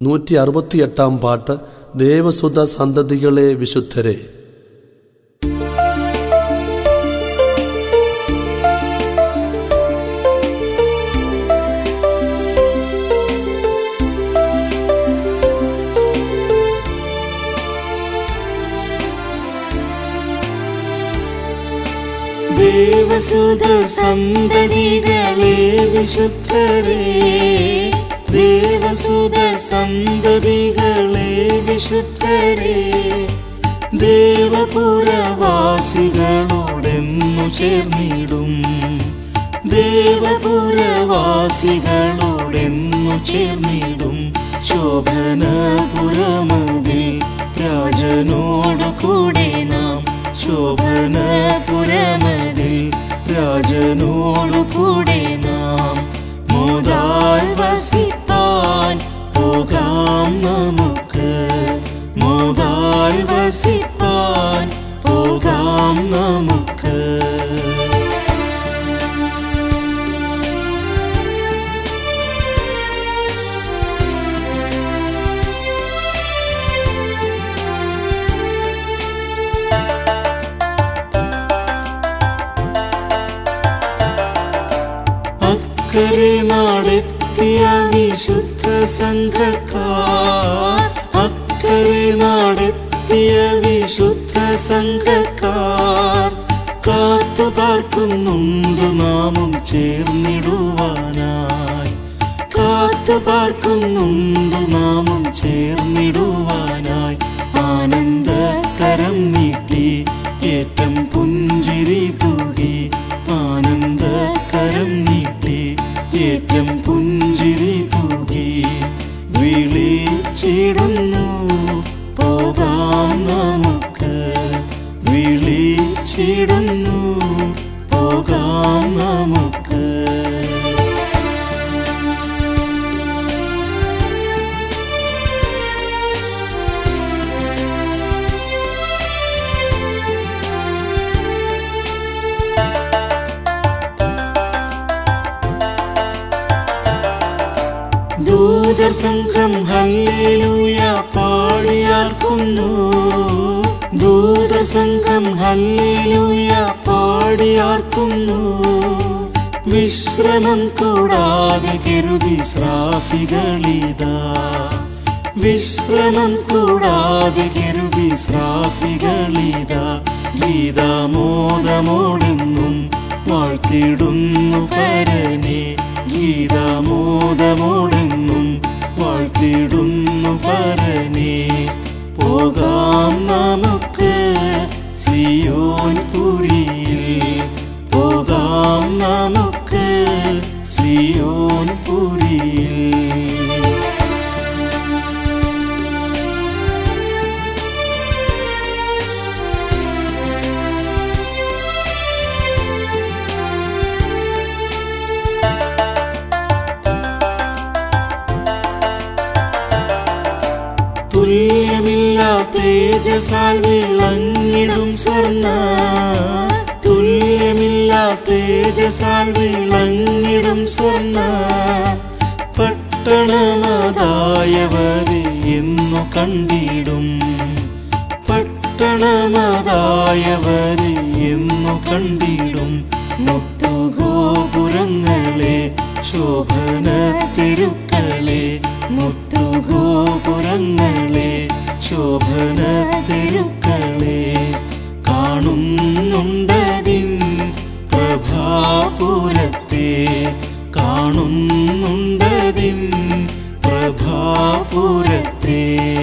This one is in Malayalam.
നൂറ്റി അറുപത്തിയെട്ടാം പാട്ട് ദേവസുത സന്തതികളെ വിശുദ്ധരെ ദേവസുത സന്തതികളെ വിശുദ്ധരെ ദേവസുത സന്തതികളെ വിശുദ്ധരെ ദേവപുരവാസികളോടെന്നു ചേർന്നിടും ദേവപുരവാസികളോടെന്നു ചേർന്നിടും ശോഭനപുരമതിൽ രാജനോടു കൂടെ നാം ശോഭനപുരമതിൽ രാജനോടു കൂടെ നാം മോതാൽ വസിപ്പാൻ പോകാം നമുക്ക് മോതാൽ വസിപ്പാൻ പോകാം നമുക്ക് അക്കരെ നാടെത്തിയ വിശുദ്ധ സംഘക്കാർ അക്കരെ നാടെത്തിയ വിശുദ്ധ സംഘക്കാർ കാത്തു പാർക്കുന്നുണ്ട് നാമും ചേർന്നിടുവാനായി കാത്തു പാർക്കുന്നുണ്ട് നാമും ചേർന്നിടുവാനായി ആനന്ദകരം നീട്ടി ഏറ്റം പുഞ്ചിരി തൂകി ആനന്ദകരം നീട്ടി ഏറ്റം പുഞ്ചിരി തൂകി വിളിച്ചിടുന്നു പോകാം നമുക്ക് വിളിച്ചിടുന്നു പോകാം നമുക്ക് ദൂതർ സംഘം ഹല്ലേലൂയ പാടിയാർക്കുന്നു ദൂതർ സംഘം ഹല്ലേലൂയ പാടിയാർക്കുന്നു വിശ്രമം കൂടാതെ കെരുതി ശ്രാഫികളിതാ വിശ്രമം കൂടാതെ കെരുതി ശ്രാഫികളിതാ ഗീതാമോദമോടെന്നും വാഴ്ത്തിടുന്നു പരനെ ഗീതാമോദമോടെന്നും വാഴ്ത്തിടുന്നു പരനെ പോകാം നമുക്ക് സിയോൻ പുരിയിൽ പോകാം നമുക്ക് സിയോൻ പുരിയിൽ തുല്യമില്ല തേജസാൽ വിളങ്ങിടും സ്വർണ്ണ തുല്യമില്ല തേജസാൽ വിളങ്ങിടും സ്വർണ്ണ പട്ടണമതായവരെ എന്നു കണ്ടിടും പട്ടണമതായവരെ എന്നു കണ്ടിടും മുത്തുഗോപുരങ്ങളെ ശോഭന തിരുക്കളെ മുത്തുഗോപുരങ്ങളെ ശോഭന തിരുക്കളെ കാണുന്നുണ്ടതിൻ പ്രഭാപുരത്തെ കാണുന്നുണ്ടതിൻ പ്രഭാപുരത്തെ